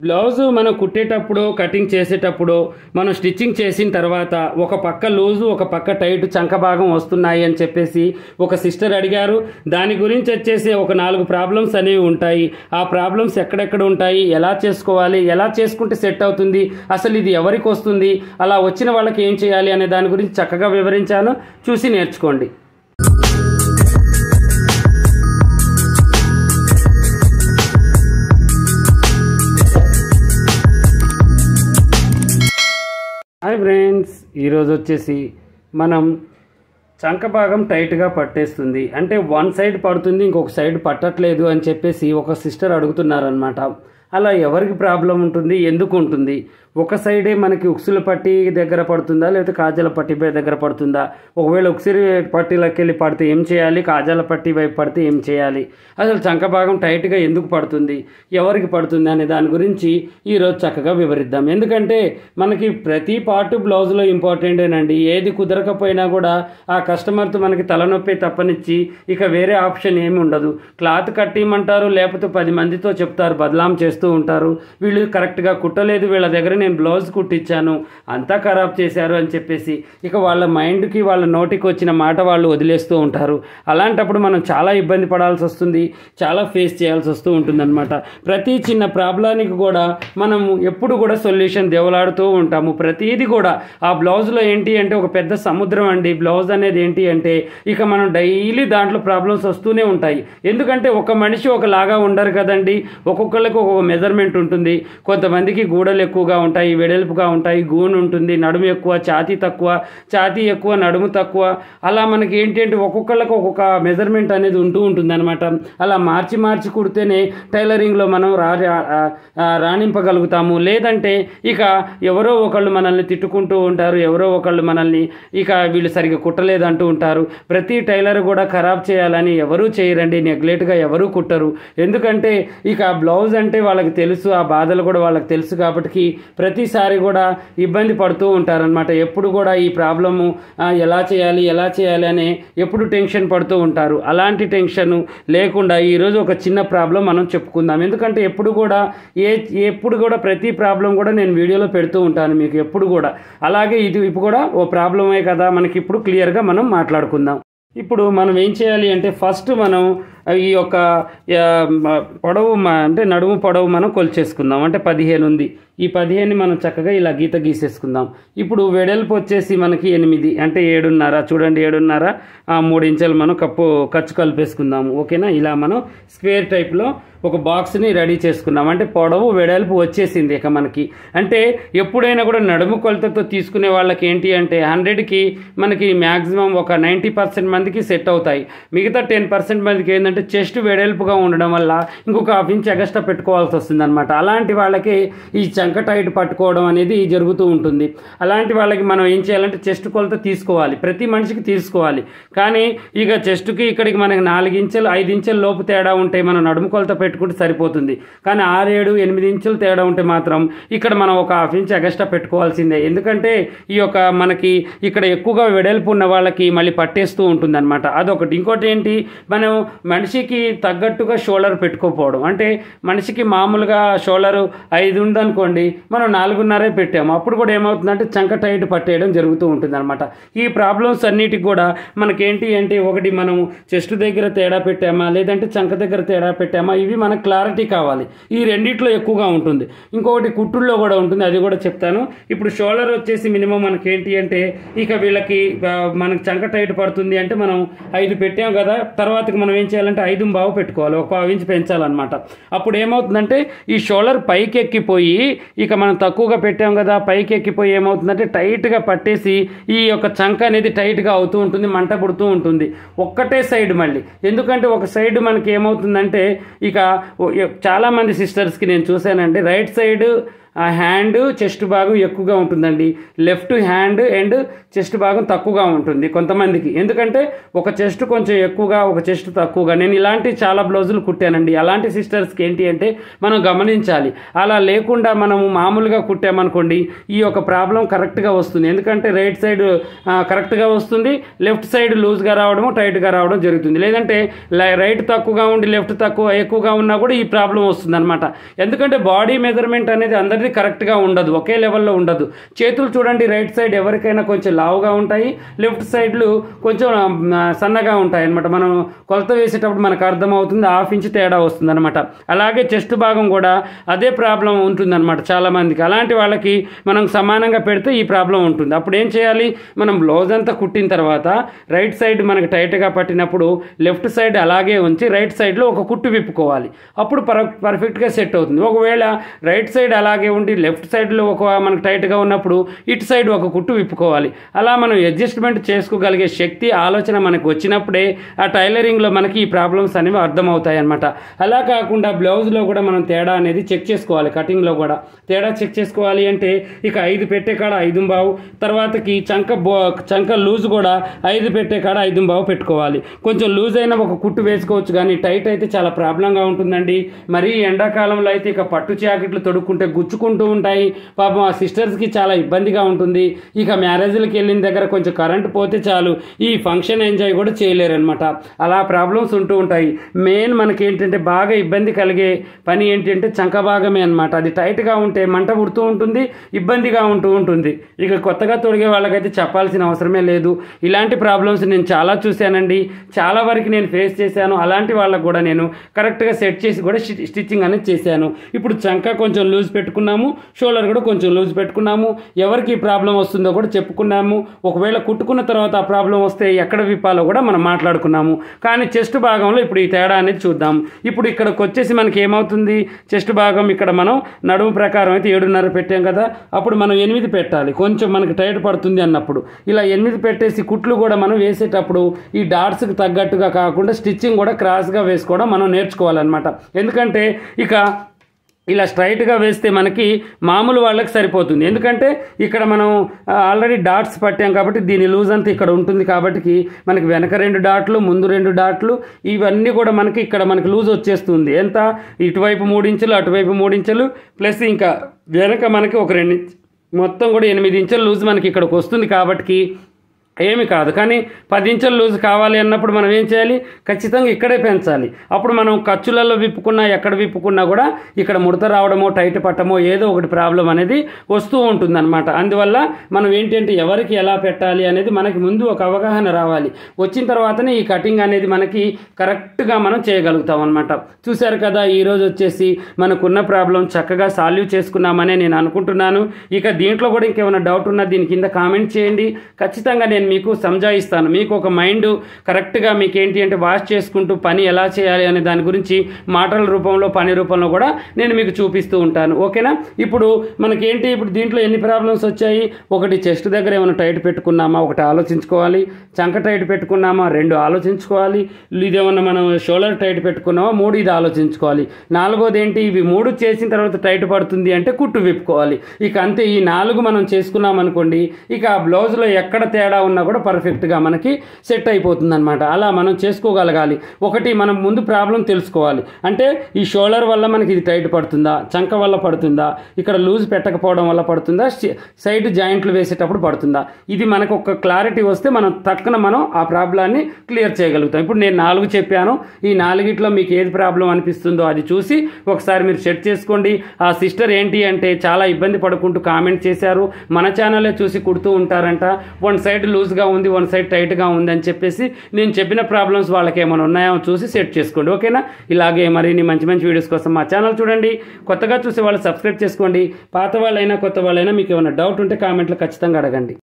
blouse మనం కుట్టేటప్పుడు cutting చేసేటప్పుడు మనం స్టిచ్చింగ్ చేసిన తర్వాత ఒక పక్క లూజు ఒక పక్క టైట్ చంక భాగం వస్తున్నాయి అని చెప్పేసి ఒక సిస్టర్ అడిగారు దాని గురించి వచ్చేసి ఒక నాలుగు ప్రాబ్లమ్స్ అనేవి ఉంటాయి ఆ ప్రాబ్లమ్స్ ఎక్కడెక్కడ ఉంటాయి ఎలా చేసుకోవాలి ఎలా చేసుకుంటే సెట్ అవుతుంది అసలు ఇది ఎవరికి వస్తుంది అలా వచ్చిన వాళ్ళకి ఏం చేయాలి అనే దాని గురించి చక్కగా వివరించాను చూసి నేర్చుకోండి హాయ్ ఫ్రెండ్స్ ఈరోజు వచ్చేసి మనం చంక భాగం టైట్గా పట్టేస్తుంది అంటే వన్ సైడ్ పడుతుంది ఇంకొక సైడ్ పట్టట్లేదు అని చెప్పేసి ఒక సిస్టర్ అడుగుతున్నారనమాట అలా ఎవరికి ప్రాబ్లం ఉంటుంది ఎందుకు ఉంటుంది ఒక సైడే మనకి ఉక్సుల పట్టి దగ్గర పడుతుందా లేకపోతే కాజల పట్టి దగ్గర పడుతుందా ఒకవేళ ఉక్సిరి పట్టీలోకి వెళ్ళి పడితే ఏం చేయాలి కాజాల పట్టి వైపు పడితే ఏం చేయాలి అసలు చంక భాగం టైట్గా ఎందుకు పడుతుంది ఎవరికి పడుతుంది అనే దాని గురించి ఈరోజు చక్కగా వివరిద్దాం ఎందుకంటే మనకి ప్రతి పార్ట్ బ్లౌజ్లో ఇంపార్టెంటేనండి ఏది కుదరకపోయినా కూడా ఆ కస్టమర్తో మనకి తలనొప్పి తప్పనిచ్చి ఇక వేరే ఆప్షన్ ఏమి ఉండదు క్లాత్ కట్టిమంటారు లేకపోతే పది మందితో చెప్తారు బదలాం చేస్తూ ఉంటారు వీళ్ళు కరెక్ట్గా కుట్టలేదు వీళ్ళ దగ్గర నేను బ్లౌజ్ కుట్టించాను అంతా ఖరాబ్ చేశారు అని చెప్పేసి ఇక వాళ్ళ మైండ్కి వాళ్ళ నోటికి వచ్చిన మాట వాళ్ళు వదిలేస్తూ ఉంటారు అలాంటప్పుడు మనం చాలా ఇబ్బంది పడాల్సి వస్తుంది చాలా ఫేస్ చేయాల్సి వస్తూ ఉంటుందన్నమాట ప్రతి చిన్న ప్రాబ్లానికి కూడా మనము ఎప్పుడు కూడా సొల్యూషన్ దేవలాడుతూ ఉంటాము ప్రతిదీ కూడా ఆ బ్లౌజ్లో ఏంటి అంటే ఒక పెద్ద సముద్రం అండి బ్లౌజ్ అనేది ఏంటి అంటే ఇక మనం డైలీ దాంట్లో ప్రాబ్లమ్స్ వస్తూనే ఉంటాయి ఎందుకంటే ఒక మనిషి ఒకలాగా ఉండరు కదండి ఒక్కొక్కళ్ళకి ఒక్కొక్క మెజర్మెంట్ ఉంటుంది కొంతమందికి గూడలు ఎక్కువగా ఉంటాయి వెడల్పుగా ఉంటాయి గూను ఉంటుంది నడుము ఎక్కువ ఛాతీ తక్కువ ఛాతీ ఎక్కువ నడుము తక్కువ అలా మనకి ఏంటి అంటే ఒక్కొక్కళ్ళకి ఒక్కొక్క మెజర్మెంట్ అనేది ఉంటూ ఉంటుంది అనమాట అలా మార్చి మార్చి కుడితేనే టైలరింగ్లో మనం రా ఆ, రాణింపగలుగుతాము లేదంటే ఇక ఎవరో ఒకళ్ళు మనల్ని తిట్టుకుంటూ ఉంటారు ఎవరో ఒకళ్ళు మనల్ని ఇక వీళ్ళు సరిగ్గా కుట్టలేదు అంటూ ఉంటారు ప్రతి టైలర్ కూడా ఖరాబ్ చేయాలని ఎవరూ చేయరండి నెగ్లెక్ట్గా ఎవరూ కుట్టరు ఎందుకంటే ఇక బ్లౌజ్ అంటే వాళ్ళకి తెలుసు ఆ బాధలు కూడా వాళ్ళకి తెలుసు కాబట్టి ప్రతిసారి కూడా ఇబ్బంది పడుతూ ఉంటారనమాట ఎప్పుడు కూడా ఈ ప్రాబ్లము ఆ, ఎలా చేయాలి ఎలా చేయాలి అని ఎప్పుడు టెన్షన్ పడుతూ ఉంటారు అలాంటి టెన్షన్ లేకుండా ఈరోజు ఒక చిన్న ప్రాబ్లం మనం చెప్పుకుందాం ఎందుకంటే ఎప్పుడు కూడా ఏ ఎప్పుడు కూడా ప్రతి ప్రాబ్లం కూడా నేను వీడియోలో పెడుతూ ఉంటాను మీకు ఎప్పుడు కూడా అలాగే ఇది ఇప్పుడు కూడా ఓ ప్రాబ్లమే కదా మనకి ఇప్పుడు క్లియర్గా మనం మాట్లాడుకుందాం ఇప్పుడు మనం ఏం చేయాలి అంటే ఫస్ట్ మనం ఈ యొక్క ఆ, మ- పొడవు మ- అంటే నడుము పొడవు మనం కొలిచేసుకుందాం అంటే పదిహేను ఉంది ఈ పదిహేను మనం చక్కగా ఇలా గీత గీసేసుకుందాం ఇప్పుడు వెడల్పు వచ్చేసి మనకి ఎనిమిది అంటే ఏడున్నర చూడండి ఏడున్నర ఆ, మూడు ఇంచెలు మనం కప్పు ఖర్చు కలిపేసుకుందాము ఓకేనా ఇలా మనం స్క్వేర్ టైప్లో ఒక బాక్స్ని రెడీ చేసుకున్నాం అంటే పొడవు వెడల్పు వచ్చేసింది ఇక మనకి అంటే ఎప్పుడైనా కూడా నడుము కొలతతో తీసుకునే వాళ్ళకి ఏంటి అంటే హండ్రెడ్కి మనకి మ్యాక్సిమం ఒక నైంటీ పర్సెంట్ మందికి సెట్ అవుతాయి మిగతా టెన్ పర్సెంట్ మందికి ఏంటంటే చెస్ట్ వెడల్పుగా ఉండడం వల్ల ఇంకొక హాఫ్ ఇంచ్ ఎగస్ట్రా పెట్టుకోవాల్సి వస్తుంది అనమాట అలాంటి వాళ్ళకి ఈ చంక టైట్ పట్టుకోవడం అనేది జరుగుతూ ఉంటుంది అలాంటి వాళ్ళకి మనం ఏం చేయాలంటే చెస్ట్ కొలత తీసుకోవాలి ప్రతి మనిషికి తీసుకోవాలి కానీ ఇక చెస్ట్కి ఇక్కడికి మనకి నాలుగు ఇంచెలు ఐదు ఇంచెల లోపు తేడా ఉంటే మనం నడుము కొలత పెట్టుకుంటే సరిపోతుంది కానీ ఆరేడు ఎనిమిది ఇంచులు తేడా ఉంటే మాత్రం ఇక్కడ మనం ఒక హాఫ్ ఇంచ్ ఎగస్ట్రా పెట్టుకోవాల్సిందే ఎందుకంటే ఈ యొక్క మనకి ఇక్కడ ఎక్కువగా వెడల్పు ఉన్న వాళ్ళకి మళ్ళీ పట్టేస్తూ ఉంటుంది అనమాట అదొకటి ఇంకోటి ఏంటి మనం మనిషికి తగ్గట్టుగా షోల్డర్ పెట్టుకోకపోవడం అంటే మనిషికి మామూలుగా షోల్డర్ ఐదు ఉందనుకోండి మనం నాలుగున్నరే పెట్టాము అప్పుడు కూడా ఏమవుతుందంటే చంక టైట్ పట్టేయడం జరుగుతూ ఉంటుంది అనమాట ఈ ప్రాబ్లమ్స్ అన్నిటికి కూడా మనకేంటి అంటే ఒకటి మనం చెస్ట్ దగ్గర తేడా పెట్టామా లేదంటే చంక దగ్గర తేడా పెట్టామా ఇవి మనకు క్లారిటీ కావాలి ఈ రెండిట్లో ఎక్కువగా ఉంటుంది ఇంకొకటి కుట్టుల్లో కూడా ఉంటుంది అది కూడా చెప్తాను ఇప్పుడు షోల్డర్ వచ్చేసి మినిమం మనకి ఏంటి అంటే ఇక వీళ్ళకి ఆ, మనకి చంక టైట్ పడుతుంది అంటే మనం ఐదు పెట్టాం కదా తర్వాతకి మనం ఏం చేయాలంటే ఐదు బావు పెట్టుకోవాలి ఒక పావు ఇంచు పెంచాలన్నమాట అప్పుడు ఏమవుతుందంటే ఈ షోల్డర్ పైకి ఎక్కిపోయి ఇక మనం తక్కువగా పెట్టాం కదా పైకి ఎక్కిపోయి ఏమవుతుందంటే టైట్గా పట్టేసి ఈ యొక్క చంక అనేది టైట్గా అవుతూ ఉంటుంది మంట పుడుతూ ఉంటుంది ఒక్కటే సైడ్ మళ్ళీ ఎందుకంటే ఒక సైడ్ మనకి ఏమవుతుందంటే ఇక ఓ- ఎ- చాలామంది సిస్టర్స్కి నేను చూశానంటే రైట్ సైడ్ ఆ హ్యాండ్ చెస్ట్ భాగం ఎక్కువగా ఉంటుందండి లెఫ్ట్ హ్యాండ్ అండ్ చెస్ట్ భాగం తక్కువగా ఉంటుంది కొంతమందికి ఎందుకంటే ఒక చెస్ట్ కొంచెం ఎక్కువగా ఒక చెస్ట్ తక్కువగా నేను ఇలాంటి చాలా బ్లౌజులు కుట్టానండి అలాంటి సిస్టర్స్కి ఏంటి అంటే మనం గమనించాలి అలా లేకుండా మనము మామూలుగా కుట్టామనుకోండి ఈ యొక్క ప్రాబ్లం కరెక్ట్గా వస్తుంది ఎందుకంటే రైట్ సైడ్ కరెక్ట్గా వస్తుంది లెఫ్ట్ సైడ్ లూజ్గా రావడం టైట్గా రావడం జరుగుతుంది లేదంటే లై- రైట్ తక్కువగా ఉండి లెఫ్ట్ తక్కువ ఎక్కువగా ఉన్నా కూడా ఈ ప్రాబ్లం వస్తుంది అనమాట ఎందుకంటే బాడీ మెజర్మెంట్ అనేది అందరిది కరెక్ట్గా ఉండదు ఒకే లెవెల్లో ఉండదు చేతులు చూడండి రైట్ సైడ్ ఎవరికైనా కొంచెం లావుగా ఉంటాయి లెఫ్ట్ సైడ్లు కొంచెం ఆ, సన్నగా ఉంటాయి అనమాట మనం కొలత వేసేటప్పుడు మనకు అర్థమవుతుంది హాఫ్ ఇంచ్ తేడా వస్తుంది అనమాట అలాగే చెస్ట్ భాగం కూడా అదే ప్రాబ్లం ఉంటుంది అనమాట చాలా మందికి అలాంటి వాళ్ళకి మనం సమానంగా పెడితే ఈ ప్రాబ్లం ఉంటుంది అప్పుడు ఏం చేయాలి మనం బ్లౌజ్ అంతా కుట్టిన తర్వాత రైట్ సైడ్ మనకి టైట్గా పట్టినప్పుడు లెఫ్ట్ సైడ్ అలాగే ఉంచి రైట్ సైడ్లో ఒక కుట్టు విప్పుకోవాలి అప్పుడు పర్ పర్ఫెక్ట్గా సెట్ అవుతుంది ఒకవేళ రైట్ సైడ్ అలాగే ఉండి లెఫ్ట్ సైడ్లో ఒక మనకు టైట్గా ఉన్నప్పుడు ఇటు సైడ్ ఒక కుట్టు విప్పుకోవాలి అలా మనం అడ్జస్ట్మెంట్ చేసుకోగలిగే శక్తి ఆలోచన మనకు వచ్చినప్పుడే ఆ టైలరింగ్లో మనకి ఈ ప్రాబ్లమ్స్ అనేవి అర్థమవుతాయి అనమాట అలా కాకుండా బ్లౌజ్లో కూడా మనం తేడా అనేది చెక్ చేసుకోవాలి కటింగ్లో కూడా తేడా చెక్ చేసుకోవాలి అంటే ఇక ఐదు పెట్టే కాడ ఐదు బావు తర్వాతకి చంక బో చంక లూజ్ కూడా ఐదు పెట్టే కాడ ఐదు బావు పెట్టుకోవాలి కొంచెం లూజ్ అయినా ఒక కుట్టు వేసుకోవచ్చు కానీ టైట్ అయితే చాలా ప్రాబ్లంగా ఉంటుందండి మరీ ఎండాకాలంలో అయితే ఇక పట్టు జాకెట్లు తొడుక్కుంటే గుచ్చుకుంటూ ఉంటాయి పాపం ఆ సిస్టర్స్కి చాలా ఇబ్బందిగా ఉంటుంది ఇక మ్యారేజ్లకు వెళ్ళిన దగ్గర కొంచెం కరెంట్ పోతే చాలు ఈ ఫంక్షన్ ఎంజాయ్ కూడా చేయలేరు అనమాట అలా ప్రాబ్లమ్స్ ఉంటూ ఉంటాయి మెయిన్ మనకి ఏంటంటే బాగా ఇబ్బంది కలిగే పని ఏంటంటే చంక భాగమే అనమాట అది టైట్గా ఉంటే మంట పుడుతూ ఉంటుంది ఇబ్బందిగా ఉంటూ ఉంటుంది ఇక కొత్తగా తొడిగే వాళ్ళకైతే చెప్పాల్సిన అవసరమే లేదు ఇలాంటి ప్రాబ్లమ్స్ నేను చాలా చూశానండి చాలా వరకు నేను ఫేస్ చేశాను అలాంటి వాళ్ళకు కూడా నేను కరెక్ట్గా సెట్ చేసి కూడా స్టి- స్టిచ్చింగ్ అనేది చేశాను ఇప్పుడు చంక కొంచెం లూజ్ పెట్టుకున్నాము షోల్డర్ కూడా కొంచెం లూజ్ పెట్టుకున్నాము ఎవరికి ప్రాబ్లం వస్తుందో కూడా చెప్పుకున్నాము ఒకవేళ కుట్టుకున్న తర్వాత ఆ ప్రాబ్లం వస్తే ఎక్కడ విప్పాలో కూడా మనం మాట్లాడుకున్నాము కానీ చెస్ట్ భాగంలో ఇప్పుడు ఈ తేడా అనేది చూద్దాం ఇప్పుడు ఇక్కడికి వచ్చేసి మనకి ఏమవుతుంది చెస్ట్ భాగం ఇక్కడ మనం నడుము ప్రకారం అయితే ఏడున్నర పెట్టాం కదా అప్పుడు మనం ఎనిమిది పెట్టాలి కొంచెం మనకి టైట్ పడుతుంది అన్నప్పుడు ఇలా ఎనిమిది పెట్టేసి కుట్లు కూడా మనం వేసేటప్పుడు ఈ డాట్స్కి తగ్గట్టుగా కాకుండా స్టిచ్చింగ్ కూడా క్రాస్గా వేసుకోవడం మనం నేర్చుకోవాలన్నమాట ఎందుకంటే ఇక ఇలా స్ట్రైట్గా వేస్తే మనకి మామూలు వాళ్ళకి సరిపోతుంది ఎందుకంటే ఇక్కడ మనం ఆ, ఆల్రెడీ డాట్స్ పట్టాం కాబట్టి దీని లూజ్ అంతా ఇక్కడ ఉంటుంది కాబట్టి మనకి వెనక రెండు డాట్లు ముందు రెండు డాట్లు ఇవన్నీ కూడా మనకి ఇక్కడ మనకి లూజ్ వచ్చేస్తుంది ఎంత ఇటువైపు మూడు ఇంచులు అటువైపు మూడు ఇంచులు ప్లస్ ఇంకా వెనక మనకి ఒక రెండు ఇంచ్- మొత్తం కూడా ఎనిమిది ఇంచులు లూజ్ మనకి ఇక్కడికి వస్తుంది కాబట్టి ఏమి కాదు కానీ పది ఇంచుల లూజ్ కావాలి అన్నప్పుడు మనం ఏం చేయాలి ఖచ్చితంగా ఇక్కడే పెంచాలి అప్పుడు మనం ఖర్చులలో విప్పుకున్నా ఎక్కడ విప్పుకున్నా కూడా ఇక్కడ ముడత రావడమో టైట్ పట్టమో ఏదో ఒకటి ప్రాబ్లం అనేది వస్తూ ఉంటుంది అనమాట అందువల్ల మనం ఏంటంటే ఎవరికి ఎలా పెట్టాలి అనేది మనకి ముందు ఒక అవగాహన రావాలి వచ్చిన తర్వాతనే ఈ కటింగ్ అనేది మనకి కరెక్ట్గా మనం చేయగలుగుతాం అనమాట చూశారు కదా ఈరోజు వచ్చేసి మనకున్న ప్రాబ్లం చక్కగా సాల్వ్ చేసుకున్నామనే నేను అనుకుంటున్నాను ఇక దీంట్లో కూడా ఇంకేమైనా డౌట్ ఉన్నా దీని కింద కామెంట్ చేయండి ఖచ్చితంగా నేను మీకు సంజాయిస్తాను మీకు ఒక మైండ్ కరెక్ట్గా మీకు ఏంటి అంటే వాష్ చేసుకుంటూ పని ఎలా చేయాలి అనే దాని గురించి మాటల రూపంలో పని రూపంలో కూడా నేను మీకు చూపిస్తూ ఉంటాను ఓకేనా ఇప్పుడు మనకేంటి ఇప్పుడు దీంట్లో ఎన్ని ప్రాబ్లమ్స్ వచ్చాయి ఒకటి చెస్ట్ దగ్గర ఏమైనా టైట్ పెట్టుకున్నామా ఒకటి ఆలోచించుకోవాలి చంక టైట్ పెట్టుకున్నామా రెండు ఆలోచించుకోవాలి ఇదేమన్నా మనం షోల్డర్ టైట్ పెట్టుకున్నామా మూడు ఇది ఆలోచించుకోవాలి నాలుగోది ఏంటి ఇవి మూడు చేసిన తర్వాత టైట్ పడుతుంది అంటే కుట్టు విప్పుకోవాలి ఇక అంతే ఈ నాలుగు మనం చేసుకున్నాం అనుకోండి ఇక ఆ బ్లౌజ్లో ఎక్కడ తేడా ఉన్నా కూడా పర్ఫెక్ట్గా మనకి సెట్ అయిపోతుంది అనమాట అలా మనం చేసుకోగలగాలి ఒకటి మనం ముందు ప్రాబ్లం తెలుసుకోవాలి అంటే ఈ షోల్డర్ వల్ల మనకి ఇది టైట్ పడుతుందా చంక వల్ల పడుతుందా ఇక్కడ లూజ్ పెట్టకపోవడం వల్ల పడుతుందా షి- సైడ్ జాయింట్లు వేసేటప్పుడు పడుతుందా ఇది మనకు ఒక క్లారిటీ వస్తే మనం తక్కువ మనం ఆ ప్రాబ్లాన్ని క్లియర్ చేయగలుగుతాం ఇప్పుడు నేను నాలుగు చెప్పాను ఈ నాలుగిట్లో మీకు ఏది ప్రాబ్లం అనిపిస్తుందో అది చూసి ఒకసారి మీరు సెట్ చేసుకోండి ఆ సిస్టర్ ఏంటి అంటే చాలా ఇబ్బంది పడుకుంటూ కామెంట్ చేశారు మన ఛానలే చూసి కుడుతూ ఉంటారంట వన్ సైడ్ లూజ్గా ఉంది వన్ సైడ్ టైట్గా ఉంది అని చెప్పేసి నేను చెప్పిన ప్రాబ్లమ్స్ వాళ్ళకి ఏమైనా ఉన్నాయో చూసి సెట్ చేసుకోండి ఓకేనా ఇలాగే మరిన్ని మంచి మంచి వీడియోస్ కోసం మా ఛానల్ చూడండి కొత్తగా చూసే వాళ్ళు సబ్స్క్రైబ్ చేసుకోండి పాత వాళ్ళైనా కొత్త వాళ్ళైనా మీకు ఏమైనా డౌట్ ఉంటే కామెంట్లో ఖచ్చితంగా అడగండి